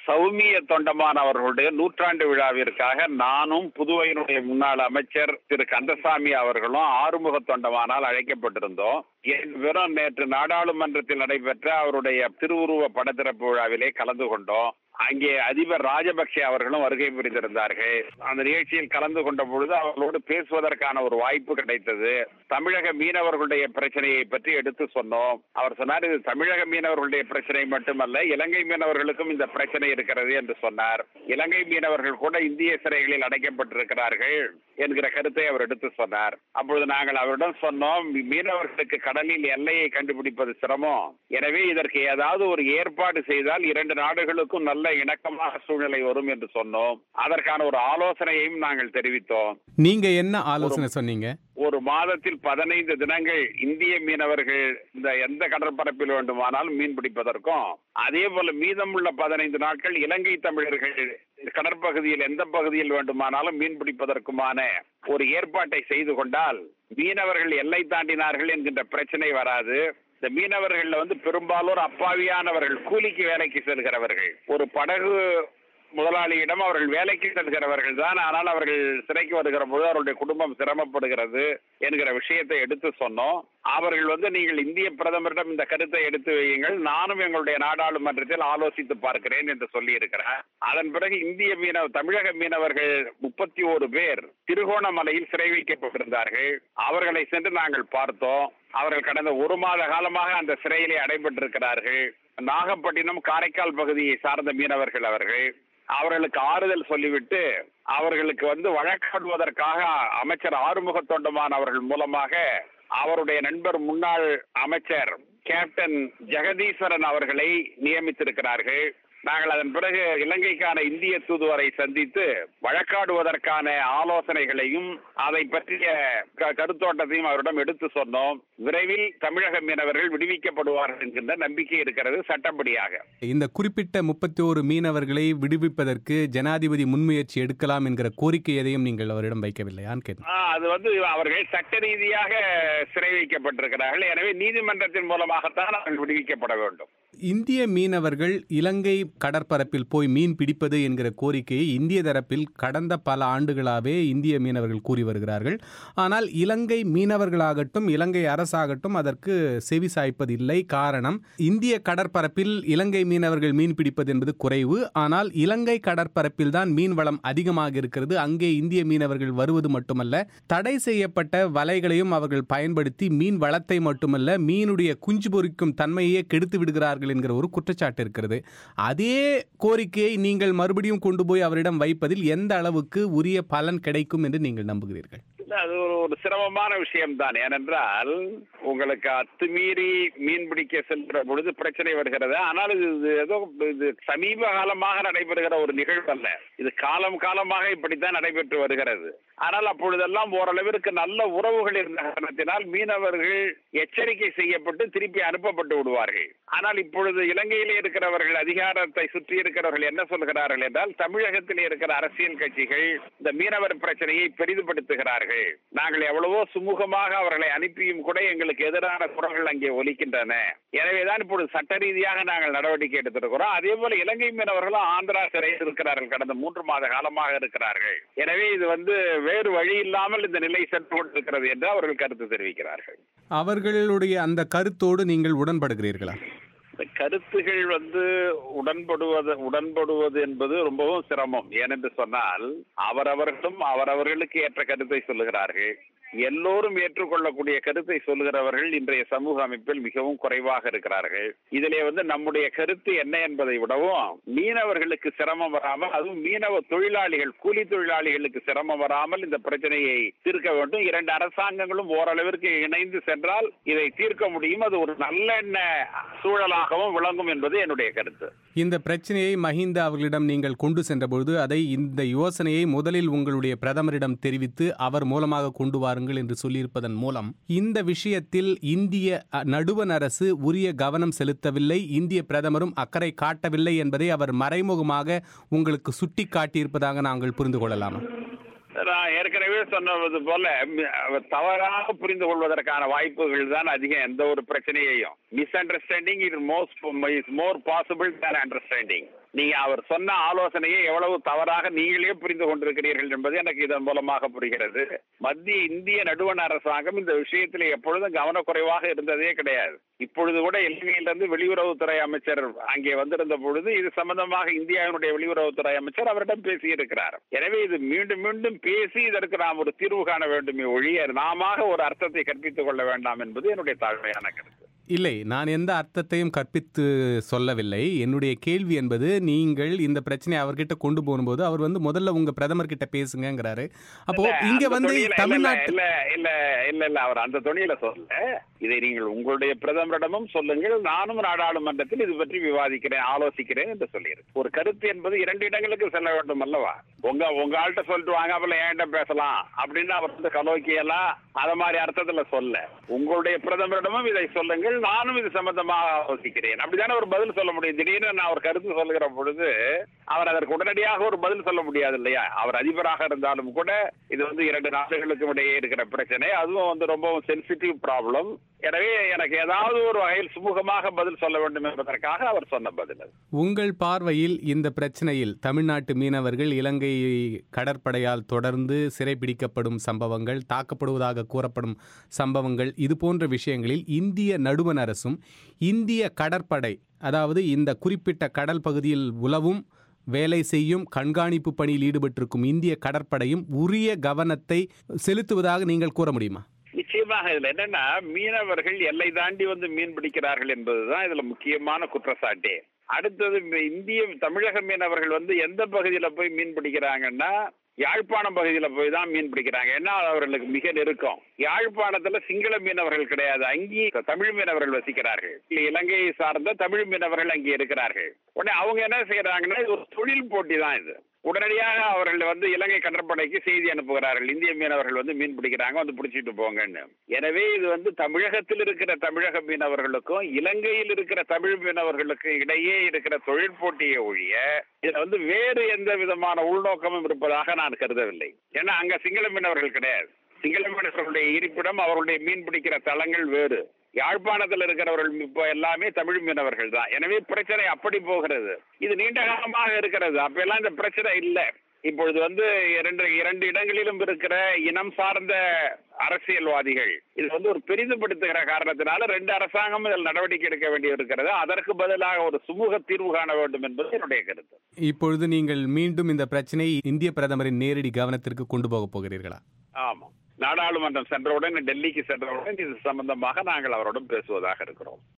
சௌமிய தொண்டமான் அவர்களுடைய நூற்றாண்டு விழாவிற்காக நானும் புதுவையினுடைய முன்னாள் அமைச்சர் திரு கந்தசாமி அவர்களும் ஆறுமுக தொண்டமானால் அழைக்கப்பட்டிருந்தோம் என் விவரம் நேற்று நாடாளுமன்றத்தில் நடைபெற்ற அவருடைய திருவுருவ படத்திறப்பு விழாவிலே கலந்து கொண்டோம் அங்கே அதிபர் ராஜபக்சே அவர்களும் வருகை புரிந்திருந்தார்கள் அந்த நிகழ்ச்சியில் கலந்து கொண்ட பொழுது அவர்களோடு பேசுவதற்கான ஒரு வாய்ப்பு கிடைத்தது தமிழக மீனவர்களுடைய பிரச்சனையை பற்றி எடுத்து சொன்னோம் அவர் சொன்னார் இது தமிழக மீனவர்களுடைய பிரச்சனை மட்டுமல்ல இலங்கை மீனவர்களுக்கும் இந்த பிரச்சனை இருக்கிறது என்று சொன்னார் இலங்கை மீனவர்கள் கூட இந்திய சிறைகளில் அடைக்கப்பட்டிருக்கிறார்கள் என்கிற கருத்தை அவர் எடுத்து சொன்னார் அப்பொழுது நாங்கள் அவரிடம் சொன்னோம் மீனவர்களுக்கு கடலில் எல்லையை கண்டுபிடிப்பது சிரமம் எனவே இதற்கு ஏதாவது ஒரு ஏற்பாடு செய்தால் இரண்டு நாடுகளுக்கும் நல்ல இணக்கமான சூழ்நிலை வரும் என்று சொன்னோம் அதற்கான ஒரு ஆலோசனையையும் நாங்கள் தெரிவித்தோம் நீங்க என்ன ஆலோசனை சொன்னீங்க ஒரு மாதத்தில் பதினைந்து தினங்கள் இந்திய மீனவர்கள் இந்த எந்த கடற்பரப்பில் வேண்டுமானாலும் மீன் பிடிப்பதற்கும் அதே போல மீதமுள்ள பதினைந்து நாட்கள் இலங்கை தமிழர்கள் கடற்பகுதியில் எந்த பகுதியில் வேண்டுமானாலும் மீன் பிடிப்பதற்குமான ஒரு ஏற்பாட்டை செய்து கொண்டால் மீனவர்கள் எல்லை தாண்டினார்கள் என்கின்ற பிரச்சனை வராது இந்த மீனவர்கள்ல வந்து பெரும்பாலோர் அப்பாவியானவர்கள் கூலிக்கு வேலைக்கு செல்கிறவர்கள் ஒரு படகு முதலாளியிடம் அவர்கள் வேலைக்கு செல்கிறவர்கள் தான் ஆனால் அவர்கள் சிறைக்கு வருகிற போது அவருடைய குடும்பம் சிரமப்படுகிறது என்கிற விஷயத்தை எடுத்து சொன்னோம் அவர்கள் வந்து நீங்கள் இந்திய பிரதமரிடம் இந்த கருத்தை எடுத்து வையுங்கள் நானும் எங்களுடைய நாடாளுமன்றத்தில் ஆலோசித்து பார்க்கிறேன் என்று சொல்லி இருக்கிறார் அதன் பிறகு இந்திய மீனவ தமிழக மீனவர்கள் முப்பத்தி ஓரு பேர் திருகோணமலையில் சிறை வைக்கப்பட்டிருந்தார்கள் அவர்களை சென்று நாங்கள் பார்த்தோம் அவர்கள் கடந்த ஒரு மாத காலமாக அந்த சிறையிலே அடைபட்டிருக்கிறார்கள் நாகப்பட்டினம் காரைக்கால் பகுதியை சார்ந்த மீனவர்கள் அவர்கள் அவர்களுக்கு ஆறுதல் சொல்லிவிட்டு அவர்களுக்கு வந்து வழக்காடுவதற்காக அமைச்சர் ஆறுமுக தொண்டமான் அவர்கள் மூலமாக அவருடைய நண்பர் முன்னாள் அமைச்சர் கேப்டன் ஜெகதீஸ்வரன் அவர்களை நியமித்திருக்கிறார்கள் நாங்கள் அதன் பிறகு இலங்கைக்கான இந்திய தூதுவரை சந்தித்து வழக்காடுவதற்கான ஆலோசனைகளையும் அதை பற்றிய க- கருத்தோட்டத்தையும் அவரிடம் எடுத்து சொன்னோம் விரைவில் தமிழக மீனவர்கள் விடுவிக்கப்படுவார்கள் என்கின்ற நம்பிக்கை இருக்கிறது சட்டப்படியாக இந்த குறிப்பிட்ட முப்பத்தி ஓரு மீனவர்களை விடுவிப்பதற்கு ஜனாதிபதி முன்முயற்சி எடுக்கலாம் என்கிற கோரிக்கை எதையும் நீங்கள் அவரிடம் வைக்கவில்லையான்னு கேட்டேன் ஆ, அது வந்து அவர்கள் சட்ட ரீதியாக சிறை வைக்கப்பட்டிருக்கிறார்கள் எனவே நீதிமன்றத்தின் மூலமாகத்தான் அவர்கள் விடுவிக்கப்பட வேண்டும் இந்திய மீனவர்கள் இலங்கை கடற்பரப்பில் போய் மீன் பிடிப்பது என்கிற கோரிக்கையை இந்திய தரப்பில் கடந்த பல ஆண்டுகளாகவே இந்திய மீனவர்கள் கூறி வருகிறார்கள் ஆனால் இலங்கை மீனவர்களாகட்டும் இலங்கை அரசாகட்டும் அதற்கு செவி சாய்ப்பதில்லை காரணம் இந்திய கடற்பரப்பில் இலங்கை மீனவர்கள் மீன் பிடிப்பது என்பது குறைவு ஆனால் இலங்கை கடற்பரப்பில் தான் மீன் வளம் அதிகமாக இருக்கிறது அங்கே இந்திய மீனவர்கள் வருவது மட்டுமல்ல தடை செய்யப்பட்ட வலைகளையும் அவர்கள் பயன்படுத்தி மீன் வளத்தை மட்டுமல்ல மீனுடைய குஞ்சு பொறிக்கும் தன்மையே கெடுத்து விடுகிறார்கள் என்கிற ஒரு குற்றச்சாட்டு இருக்கிறது அதே கோரிக்கையை நீங்கள் மறுபடியும் கொண்டு போய் அவரிடம் வைப்பதில் எந்த அளவுக்கு உரிய பலன் கிடைக்கும் என்று நீங்கள் நம்புகிறீர்கள் இல்ல, அது ஒரு ஒரு சிரமமான விஷயம்தான் ஏனென்றால் உங்களுக்கு அத்துமீறி மீன் பிடிக்க செல்கிற பொழுது பிரச்சனை வருகிறது ஆனால் இது இது ஏதோ இது சமீப காலமாக நடைபெறுகிற ஒரு நிகழ்வு அல்ல இது காலம் காலமாக இப்படித்தான் நடைபெற்று வருகிறது ஆனால் அப்பொழுதெல்லாம் ஓரளவிற்கு நல்ல உறவுகள் இருந்த காரணத்தினால் மீனவர்கள் எச்சரிக்கை செய்யப்பட்டு திருப்பி அனுப்பப்பட்டு விடுவார்கள் ஆனால் இப்பொழுது இலங்கையிலே இருக்கிறவர்கள் அதிகாரத்தை சுற்றி இருக்கிறவர்கள் என்ன சொல்கிறார்கள் என்றால் தமிழகத்தில் இருக்கிற அரசியல் கட்சிகள் இந்த மீனவர் பிரச்சனையை பெரிதுபடுத்துகிறார்கள் நாங்கள் எவ்வளவோ சுமூகமாக அவர்களை அனுப்பியும் கூட எங்களுக்கு எதிரான குரல்கள் அங்கே ஒலிக்கின்றன எனவேதான் இப்பொழுது சட்ட ரீதியாக நாங்கள் நடவடிக்கை எடுத்திருக்கிறோம் அதே போல இலங்கை மீனவர்களும் ஆந்திரா சிறையில் இருக்கிறார்கள் கடந்த மூன்று மாத காலமாக இருக்கிறார்கள் எனவே இது வந்து வேறு வழி இல்லாமல் இந்த நிலை சென்று கொண்டிருக்கிறது என்று அவர்கள் கருத்து தெரிவிக்கிறார்கள் அவர்களுடைய அந்த கருத்தோடு நீங்கள் உடன்படுகிறீர்களா இந்த கருத்துகள் வந்து உடன்படுவது உடன்படுவது என்பது ரொம்பவும் சிரமம் ஏனென்று சொன்னால் அவரவர்களும் அவரவர்களுக்கு ஏற்ற கருத்தை சொல்லுகிறார்கள் எல்லோரும் ஏற்றுக்கொள்ளக்கூடிய கருத்தை சொல்லுகிறவர்கள் இன்றைய சமூக அமைப்பில் மிகவும் குறைவாக இருக்கிறார்கள் இதிலே வந்து நம்முடைய கருத்து என்ன என்பதை விடவும் மீனவர்களுக்கு சிரமம் வராமல் அதுவும் மீனவ தொழிலாளிகள் கூலி தொழிலாளிகளுக்கு சிரமம் வராமல் இந்த பிரச்சனையை தீர்க்க வேண்டும் இரண்டு அரசாங்கங்களும் ஓரளவிற்கு இணைந்து சென்றால் இதை தீர்க்க முடியும் அது ஒரு நல்லெண்ண சூழலாகவும் விளங்கும் என்பது என்னுடைய கருத்து இந்த பிரச்சனையை மஹிந்த அவர்களிடம் நீங்கள் கொண்டு சென்றபொழுது அதை இந்த யோசனையை முதலில் உங்களுடைய பிரதமரிடம் தெரிவித்து அவர் மூலமாக கொண்டு வாருங்கள் என்று சொல்லியிருப்பதன் மூலம் இந்த விஷயத்தில் இந்திய அ, நடுவண் அரசு உரிய கவனம் செலுத்தவில்லை இந்திய பிரதமரும் அக்கறை காட்டவில்லை என்பதை அவர் மறைமுகமாக உங்களுக்கு சுட்டி காட்டியிருப்பதாக நாங்கள் புரிந்து கொள்ளலாமா நான் ஏற்கனவே சொன்னது போல மி- தவறாக புரிந்து கொள்வதற்கான வாய்ப்புகள் தான் அதிகம் எந்த ஒரு பிரச்சனையையும் மிஸ் அண்டர்ஸ்டாண்டிங் இது most is more possible than understanding நீங்க அவர் சொன்ன ஆலோசனையை எவ்வளவு தவறாக நீங்களே புரிந்து கொண்டிருக்கிறீர்கள் என்பது எனக்கு இதன் மூலமாக புரிகிறது மத்திய இந்திய நடுவண் அரசாங்கம் இந்த விஷயத்தில் எப்பொழுதும் கவனக்குறைவாக இருந்ததே கிடையாது இப்பொழுது கூட இலங்கையிலிருந்து வெளியுறவுத்துறை அமைச்சர் அங்கே வந்திருந்த பொழுது இது சம்பந்தமாக இந்தியாவினுடைய வெளியுறவுத்துறை அமைச்சர் அவரிடம் பேசியிருக்கிறார் எனவே இது மீண்டும் மீண்டும் பேசி இதற்கு நாம் ஒரு தீர்வு காண வேண்டுமே ஒழிய நாம ஒரு அர்த்தத்தை கற்பித்துக் கொள்ள வேண்டாம் என்பது என்னுடைய தாழ்மையான கருத்து இல்லை நான் எந்த அர்த்தத்தையும் கற்பித்து சொல்லவில்லை என்னுடைய கேள்வி என்பது நீங்கள் இந்த பிரச்சனையை அவர்கிட்ட கொண்டு போகும்போது அவர் வந்து முதல்ல உங்க பிரதமர் கிட்ட பேசுங்கங்கிறாரு அப்போ இங்க அந்த வந்து தொனியில- இல்ல, தமிழ்நாட்டு இல்ல இல்ல இல்ல இல்ல அவர் அந்த தொனியில சொல்ல இதை நீங்கள் உங்களுடைய பிரதமரிடமும் சொல்லுங்கள் நானும் நாடாளுமன்றத்தில் இது பற்றி விவாதிக்கிறேன் ஆலோசிக்கிறேன் என்று சொல்லியிருக்கு ஒரு கருத்து என்பது இரண்டு இடங்களுக்கு செல்ல வேண்டும் அல்லவா உங்க உங்க ஆள்கிட்ட சொல்லிட்டு வாங்க அப்புறம் என்கிட்ட பேசலாம் அப்படின்னு அவர் வந்து கலோக்கியெல்லாம் அத மாதிரி அர்த்தத்துல சொல்ல உங்களுடைய பிரதமரிடமும் இதை சொல்லுங்கள் நானும் இது சம்பந்தமாக ஆலோசிக்கிறேன் அப்படிதானே ஒரு பதில் சொல்ல முடியும் திடீர்னு நான் ஒரு கருத்து சொல்லுகிற பொழுது அவர் அதற்கு உடனடியாக ஒரு பதில் சொல்ல முடியாது இல்லையா அவர் அதிபராக இருந்தாலும் கூட இது வந்து இரண்டு நாடுகளுக்கும் இடையே இருக்கிற பிரச்சனை அதுவும் வந்து ரொம்பவும் சென்சிட்டிவ் ப்ராப்ளம் எனவே எனக்கு ஏதாவது ஒரு வகையில் சுமூகமாக பதில் சொல்ல வேண்டும் என்பதற்காக அவர் சொன்ன பதில் அது உங்கள் பார்வையில் இந்த பிரச்சனையில் தமிழ்நாட்டு மீனவர்கள் இலங்கை கடற்படையால் தொடர்ந்து சிறைபிடிக்கப்படும் சம்பவங்கள் தாக்கப்படுவதாக கூறப்படும் சம்பவங்கள் இது போன்ற விஷயங்களில் இந்திய நடுவண் அரசும் இந்திய கடற்படை அதாவது இந்த குறிப்பிட்ட கடல் பகுதியில் உலவும் வேலை செய்யும் கண்காணிப்பு பணியில் ஈடுபட்டிருக்கும் இந்திய கடற்படையும் உரிய கவனத்தை செலுத்துவதாக நீங்கள் கூற முடியுமா நிச்சயமாக இதுல என்னன்னா மீனவர்கள் எல்லை தாண்டி வந்து மீன் பிடிக்கிறார்கள் என்பதுதான் இதுல முக்கியமான குற்றச்சாட்டே அடுத்தது இந்த இந்திய தமிழக மீனவர்கள் வந்து எந்த பகுதியில போய் மீன் பிடிக்கிறாங்கன்னா யாழ்ப்பாணம் பகுதியில போய் தான் மீன் பிடிக்கிறாங்க ஏன்னா அது அவர்களுக்கு மிக நெருக்கம் யாழ்ப்பாணத்துல சிங்கள மீனவர்கள் கிடையாது அங்கே தமிழ் மீனவர்கள் வசிக்கிறார்கள் இலங்கையை சார்ந்த தமிழ் மீனவர்கள் அங்கே இருக்கிறார்கள் உடனே அவங்க என்ன செய்யறாங்கன்னா இது ஒரு தொழில் போட்டி தான் இது உடனடியாக அவர்கள் வந்து இலங்கை கடற்படைக்கு செய்தி அனுப்புகிறார்கள் இந்திய மீனவர்கள் வந்து மீன் பிடிக்கிறாங்க வந்து பிடிச்சிட்டு போங்கன்னு எனவே இது வந்து தமிழகத்தில் இருக்கிற தமிழக மீனவர்களுக்கும் இலங்கையில் இருக்கிற தமிழ் மீனவர்களுக்கும் இடையே இருக்கிற தொழில் போட்டியை ஒழிய இதுல வந்து வேறு எந்த விதமான உள்நோக்கமும் இருப்பதாக நான் கருதவில்லை ஏன்னா அங்க சிங்கள மீனவர்கள் கிடையாது சிங்கள மீனவர்களுடைய இருப்பிடம் அவர்களுடைய மீன் பிடிக்கிற தளங்கள் வேறு யாழ்ப்பாணத்தில் இருக்கிறவர்கள் இப்போ எல்லாமே தமிழ் மீனவர்கள் தான் எனவே பிரச்சனை அப்படி போகிறது இது நீண்ட காலமாக இருக்கிறது அப்ப எல்லாம் இந்த பிரச்சனை இல்லை இப்பொழுது வந்து இரண்டு இரண்டு இடங்களிலும் இருக்கிற இனம் சார்ந்த அரசியல்வாதிகள் இது வந்து ஒரு பெரிதுபடுத்துகிற காரணத்தினால ரெண்டு அரசாங்கமும் இதில் நடவடிக்கை எடுக்க வேண்டி இருக்கிறது அதற்கு பதிலாக ஒரு சுமூக தீர்வு காண வேண்டும் என்பது என்னுடைய கருத்து இப்பொழுது நீங்கள் மீண்டும் இந்த பிரச்சனையை இந்திய பிரதமரின் நேரடி கவனத்திற்கு கொண்டு போகப் போகிறீர்களா ஆமாம் நாடாளுமன்றம் சென்றவுடன் டெல்லிக்கு சென்றவுடன் இது சம்பந்தமாக நாங்கள் அவருடன் பேசுவதாக இருக்கிறோம்